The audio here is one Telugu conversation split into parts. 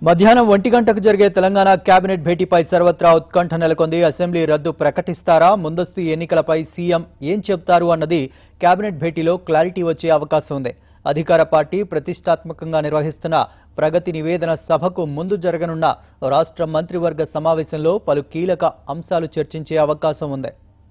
మధ్యాహ్నం ఒంటి గంటకు జరిగే తెలంగాణ కేబినెట్ భేటీపై సర్వత్రా ఉత్కంఠ నెలకొంది అసెంబ్లీ రద్దు ప్రకటిస్తారా ముందస్తు ఎన్నికలపై సీఎం ఏం చెప్తారు అన్నది కేబినెట్ భేటీలో క్లారిటీ వచ్చే అవకాశం ఉంది అధికార పార్టీ ప్రతిష్టాత్మకంగా నిర్వహిస్తున్న ప్రగతి నివేదన సభకు ముందు జరగనున్న రాష్ట్ర మంత్రివర్గ సమావేశంలో పలు కీలక అంశాలు చర్చించే అవకాశం ఉంది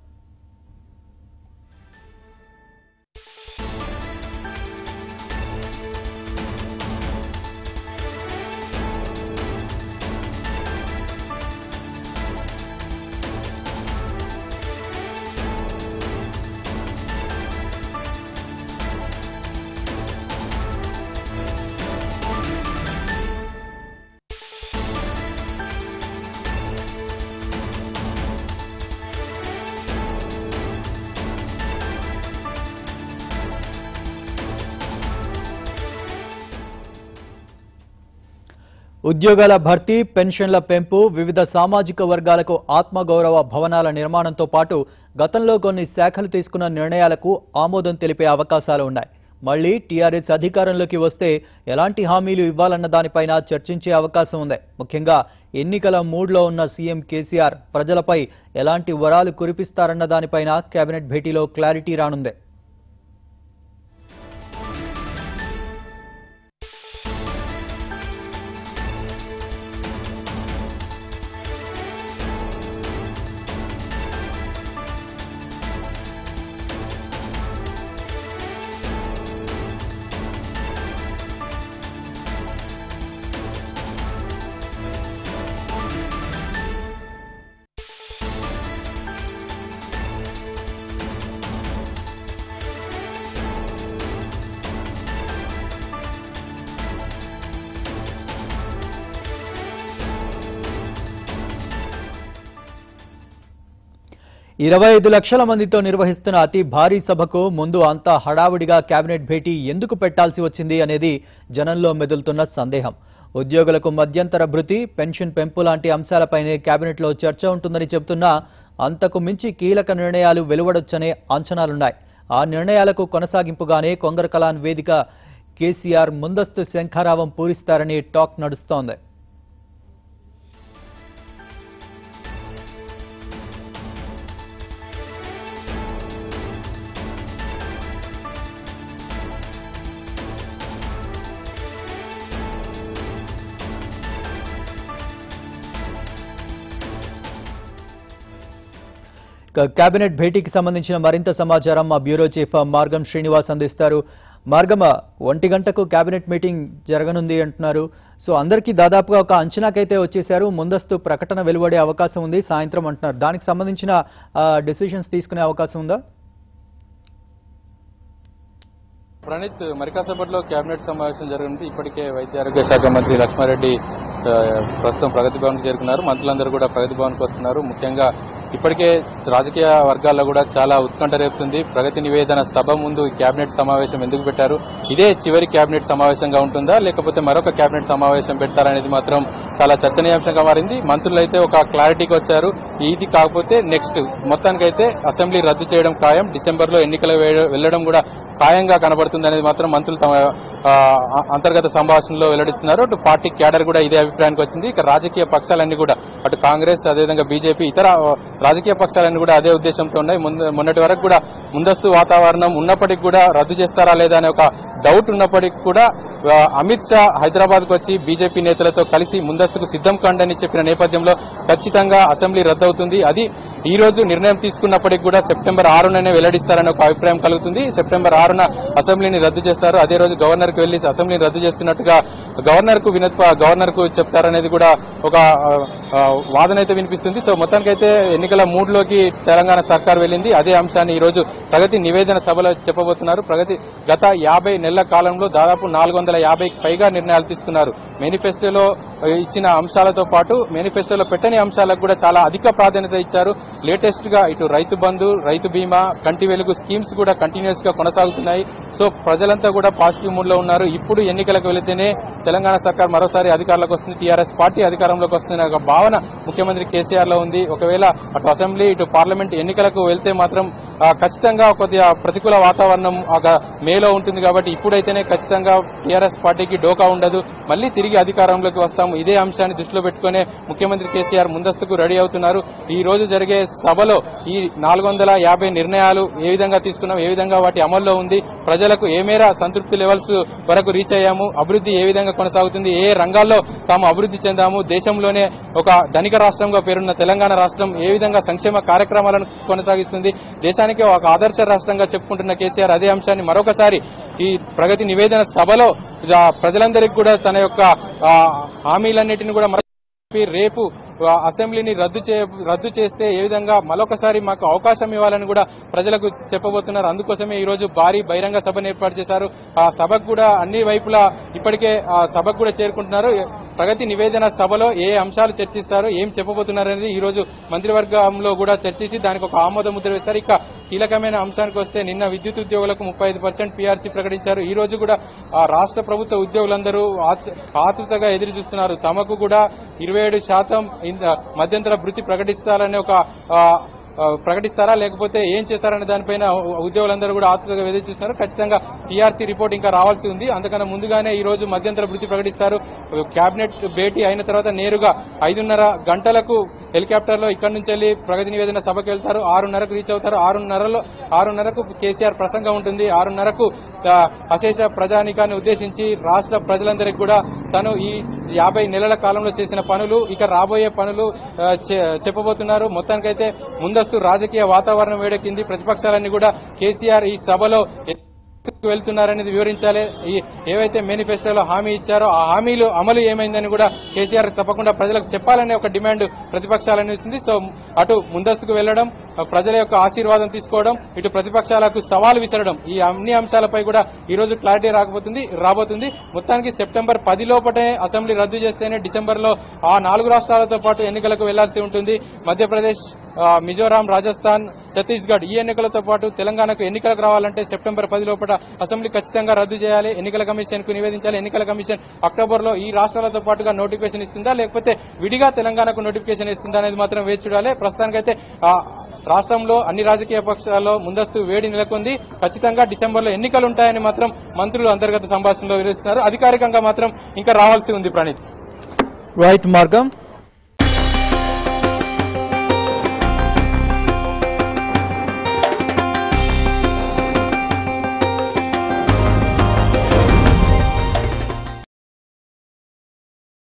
ఉద్యోగాల భర్తీ పెన్షన్ల పెంపు వివిధ సామాజిక వర్గాలకు ఆత్మగౌరవ భవనాల నిర్మాణంతో పాటు గతంలో కొన్ని శాఖలు తీసుకున్న నిర్ణయాలకు ఆమోదం తెలిపే అవకాశాలు ఉన్నాయి మళ్లీ టీఆర్ఎస్ అధికారంలోకి వస్తే ఎలాంటి హామీలు ఇవ్వాలన్న దానిపైన చర్చించే అవకాశం ఉంది ముఖ్యంగా ఎన్నికల మూడ్లో ఉన్న సీఎం కేసీఆర్ ప్రజలపై ఎలాంటి వరాలు కురిపిస్తారన్న దానిపైన కేబినెట్ భేటీలో క్లారిటీ రానుంది ఇరవై ఐదు లక్షల మందితో నిర్వహిస్తున్న అతి భారీ సభకు ముందు అంతా హడావుడిగా కేబినెట్ భేటీ ఎందుకు పెట్టాల్సి వచ్చింది అనేది జనంలో మెదులుతున్న సందేహం ఉద్యోగులకు మధ్యంతర భృతి పెన్షన్ పెంపు లాంటి అంశాలపైనే కేబినెట్లో చర్చ ఉంటుందని చెబుతున్నా అంతకు మించి కీలక నిర్ణయాలు వెలువడొచ్చనే అంచనాలున్నాయి ఆ నిర్ణయాలకు కొనసాగింపుగానే కొంగర కలాన్ వేదిక కేసీఆర్ ముందస్తు శంఖారావం పూరిస్తారని టాక్ నడుస్తోంది ఇక కేబినెట్ భేటీకి సంబంధించిన మరింత సమాచారం మా బ్యూరో చీఫ్ మార్గం శ్రీనివాస్ అందిస్తారు మార్గమ ఒంటి గంటకు కేబినెట్ మీటింగ్ జరగనుంది అంటున్నారు సో అందరికీ దాదాపుగా ఒక అంచనాకైతే వచ్చేశారు ముందస్తు ప్రకటన వెలువడే అవకాశం ఉంది సాయంత్రం అంటున్నారు దానికి సంబంధించిన డెసిషన్స్ తీసుకునే అవకాశం ఉందా ప్రణీత్ మరి కాసేపట్లో కేబినెట్ సమావేశం జరగనుంది ఇప్పటికే వైద్య ఆరోగ్య శాఖ మంత్రి లక్ష్మారెడ్డి ఆ, ప్రస్తుతం ప్రగతి భవన్ చేరుకున్నారు మంత్రులందరూ కూడా ప్రగతి భవన్కి వస్తున్నారు ముఖ్యంగా ఇప్పటికే రాజకీయ వర్గాల్లో కూడా చాలా ఉత్కంఠ రేపుతుంది ప్రగతి నివేదన సభ ముందు ఈ కేబినెట్ సమావేశం ఎందుకు పెట్టారు ఇదే చివరి కేబినెట్ సమావేశంగా ఉంటుందా లేకపోతే మరొక కేబినెట్ సమావేశం పెడతారనేది మాత్రం చాలా చర్చనీయాంశంగా మారింది మంత్రులు అయితే ఒక క్లారిటీకి వచ్చారు ఇది కాకపోతే నెక్స్ట్ మొత్తానికైతే అసెంబ్లీ రద్దు చేయడం ఖాయం డిసెంబర్లో ఎన్నికలు వే- వెళ్లడం కూడా ఖాయంగా కనబడుతుంది అనేది మాత్రం మంత్రులు తమ ఆ, అంతర్గత సంభాషణలో వెల్లడిస్తున్నారు అటు పార్టీ క్యాడర్ కూడా ఇదే అభిప్రాయానికి వచ్చింది ఇక రాజకీయ పక్షాలన్నీ కూడా అటు కాంగ్రెస్ అదేవిధంగా బీజేపీ ఇతర ఆ, రాజకీయ పక్షాలన్నీ కూడా అదే ఉద్దేశంతో ఉన్నాయి ముందు మొన్నటి వరకు కూడా ముందస్తు వాతావరణం ఉన్నప్పటికీ కూడా రద్దు చేస్తారా లేదా అనే ఒక డౌట్ ఉన్నప్పటికీ కూడా ఆ, అమిత్ షా హైదరాబాద్ కు వచ్చి బీజేపీ నేతలతో కలిసి ముందస్తుకు సిద్ధం కండని చెప్పిన నేపథ్యంలో ఖచ్చితంగా అసెంబ్లీ రద్దవుతుంది అది ఈ రోజు నిర్ణయం తీసుకున్నప్పటికీ కూడా సెప్టెంబర్ ఆరుననే వెల్లడిస్తారనే ఒక అభిప్రాయం కలుగుతుంది సెప్టెంబర్ ఆరున అసెంబ్లీని రద్దు చేస్తారు అదే రోజు గవర్నర్ కు వెళ్లి అసెంబ్లీని రద్దు చేస్తున్నట్టుగా గవర్నర్ కు వినత్ గవర్నర్ కు చెప్తారనేది కూడా ఒక ఆ, ఆ, వాదన అయితే వినిపిస్తుంది సో మొత్తానికైతే ఎన్నికల మూడ్లోకి తెలంగాణ సర్కార్ వెళ్ళింది అదే అంశాన్ని ఈ రోజు ప్రగతి నివేదన సభలో చెప్పబోతున్నారు ప్రగతి గత యాభై నెలల కాలంలో దాదాపు నాలుగు వందల యాభైకి పైగా నిర్ణయాలు తీసుకున్నారు మేనిఫెస్టోలో ఆ, ఇచ్చిన అంశాలతో పాటు మేనిఫెస్టోలో పెట్టని అంశాలకు కూడా చాలా అధిక ప్రాధాన్యత ఇచ్చారు లేటెస్ట్ గా ఇటు రైతు బంధు రైతు బీమా కంటి వెలుగు స్కీమ్స్ కూడా కంటిన్యూస్ గా కొనసాగుతున్నాయి సో ప్రజలంతా కూడా పాజిటివ్ మూడ్ లో ఉన్నారు ఇప్పుడు ఎన్నికలకు వెళితేనే తెలంగాణ సర్కార్ మరోసారి అధికారంలోకి వస్తుంది టీఆర్ఎస్ పార్టీ అధికారంలోకి వస్తుంది అనే ఒక భావన ముఖ్యమంత్రి కేసీఆర్ లో ఉంది ఒకవేళ అటు అసెంబ్లీ ఇటు పార్లమెంట్ ఎన్నికలకు వెళ్తే మాత్రం ఆ, ఖచ్చితంగా కొద్దిగా ప్రతికూల వాతావరణం ఒక మేలో ఉంటుంది కాబట్టి ఇప్పుడైతేనే ఖచ్చితంగా టీఆర్ఎస్ పార్టీకి డోకా ఉండదు మళ్ళీ తిరిగి అధికారంలోకి వస్తాము ఇదే అంశాన్ని దృష్టిలో పెట్టుకునే ముఖ్యమంత్రి కేసీఆర్ ముందస్తుకు రెడీ అవుతున్నారు ఈ రోజు జరిగే సభలో ఈ నాలుగు వందల యాభై నిర్ణయాలు ఏ విధంగా తీసుకున్నాం ఏ విధంగా వాటి అమల్లో ఉంది ప్రజలకు ఏ మేర సంతృప్తి లెవెల్స్ వరకు రీచ్ అయ్యాము అభివృద్ధి ఏ విధంగా కొనసాగుతుంది ఏ రంగాల్లో తాము అభివృద్ధి చెందాము దేశంలోనే ఒక ధనిక రాష్ట్రంగా పేరున్న తెలంగాణ రాష్ట్రం ఏ విధంగా సంక్షేమ కార్యక్రమాలను కొనసాగిస్తుంది దేశానికి ఒక ఆదర్శ రాష్ట్రంగా చెప్పుకుంటున్న కేసీఆర్ అదే అంశాన్ని మరొకసారి ఈ ప్రగతి నివేదన సభలో ఆ, ప్రజలందరికీ కూడా తన యొక్క ఆ, హామీలన్నిటిని కూడా మరొక చెప్పి రేపు ఆ, అసెంబ్లీని రద్దు చే రద్దు చేస్తే ఏ విధంగా మరొకసారి మాకు అవకాశం ఇవ్వాలని కూడా ప్రజలకు చెప్పబోతున్నారు అందుకోసమే ఈ రోజు భారీ బహిరంగ సభను ఏర్పాటు చేశారు ఆ సభకు కూడా అన్ని వైపులా ఇప్పటికే ఆ సభకు కూడా చేరుకుంటున్నారు ప్రగతి నివేదన సభలో ఏ అంశాలు చర్చిస్తారు ఏం చెప్పబోతున్నారు అనేది ఈ రోజు మంత్రివర్గంలో కూడా చర్చించి దానికి ఒక ఆమోద ముద్ర వేస్తారు ఇక కీలకమైన అంశానికి వస్తే నిన్న విద్యుత్ ఉద్యోగులకు ముప్పై ఐదు పర్సెంట్ పీఆర్సీ ప్రకటించారు ఈ రోజు కూడా ఆ రాష్ట్ర ప్రభుత్వ ఉద్యోగులందరూ ఆచ- ఆతృతగా ఎదురు చూస్తున్నారు తమకు కూడా ఇరవై ఏడు శాతం ఇంత- మధ్యంతర భృతి ప్రకటిస్తారనే ఒక ఆ, ఆ, ప్రకటిస్తారా లేకపోతే ఏం చేస్తారనే దానిపైన ఉ- ఉద్యోగులందరూ కూడా ఆతృతగా ఎదురు చూస్తున్నారు ఖచ్చితంగా టీఆర్సీ రిపోర్ట్ ఇంకా రావాల్సి ఉంది అందుకన్నా ముందుగానే ఈ రోజు మధ్యంతర భృతి ప్రకటిస్తారు కేబినెట్ భేటీ అయిన తర్వాత నేరుగా ఐదున్నర గంటలకు హెలికాప్టర్ లో ఇక్కడి నుంచి వెళ్ళి ప్రగతి నివేదన సభకు వెళ్తారు ఆరున్నరకు రీచ్ అవుతారు ఆరున్నరలో ఆరున్నరకు కేసీఆర్ ప్రసంగం ఉంటుంది ఆరున్నరకు ఆ, అశేష ప్రజానికాన్ని ఉద్దేశించి రాష్ట్ర ప్రజలందరికీ కూడా తను ఈ యాభై నెలల కాలంలో చేసిన పనులు ఇక రాబోయే పనులు ఆ, చె- చెప్పబోతున్నారు మొత్తానికైతే ముందస్తు రాజకీయ వాతావరణం వేడెక్కింది ప్రతిపక్షాలన్నీ కూడా కేసీఆర్ ఈ సభలో ఎందుకు వెళ్తున్నారనేది వివరించాలి ఈ ఏవైతే మేనిఫెస్టోలో హామీ ఇచ్చారో ఆ హామీలు అమలు ఏమైందని కూడా కేసీఆర్ తప్పకుండా ప్రజలకు చెప్పాలనే ఒక డిమాండ్ ప్రతిపక్షాలని ఇస్తుంది సో అటు ముందస్తుకు వెళ్లడం ఆ ప్రజల యొక్క ఆశీర్వాదం తీసుకోవడం ఇటు ప్రతిపక్షాలకు సవాల్ విసరడం ఈ అన్ని అంశాలపై కూడా ఈ రోజు క్లారిటీ రాకపోతుంది రాబోతుంది మొత్తానికి సెప్టెంబర్ పది లోపటే అసెంబ్లీ రద్దు చేస్తేనే డిసెంబర్ లో ఆ నాలుగు రాష్ట్రాలతో పాటు ఎన్నికలకు వెళ్లాల్సి ఉంటుంది మధ్యప్రదేశ్ ఆ, మిజోరాం రాజస్థాన్ ఛత్తీస్గఢ్ ఈ ఎన్నికలతో పాటు తెలంగాణకు ఎన్నికలకు రావాలంటే సెప్టెంబర్ పది లోపల అసెంబ్లీ ఖచ్చితంగా రద్దు చేయాలి ఎన్నికల కమిషన్ కు నివేదించాలి ఎన్నికల కమిషన్ అక్టోబర్ లో ఈ రాష్ట్రాలతో పాటుగా నోటిఫికేషన్ ఇస్తుందా లేకపోతే విడిగా తెలంగాణకు నోటిఫికేషన్ ఇస్తుందా అనేది మాత్రం వేచి చూడాలి ప్రస్తుతానికైతే ఆ, రాష్ట్రంలో అన్ని రాజకీయ పక్షాల్లో ముందస్తు వేడి నెలకొంది ఖచ్చితంగా డిసెంబర్ లో ఎన్నికలు ఉంటాయని మాత్రం మంత్రులు అంతర్గత సంభాషణలో వివరిస్తున్నారు అధికారికంగా మాత్రం ఇంకా రావాల్సి ఉంది ప్రణీత్ రైట్ మార్గం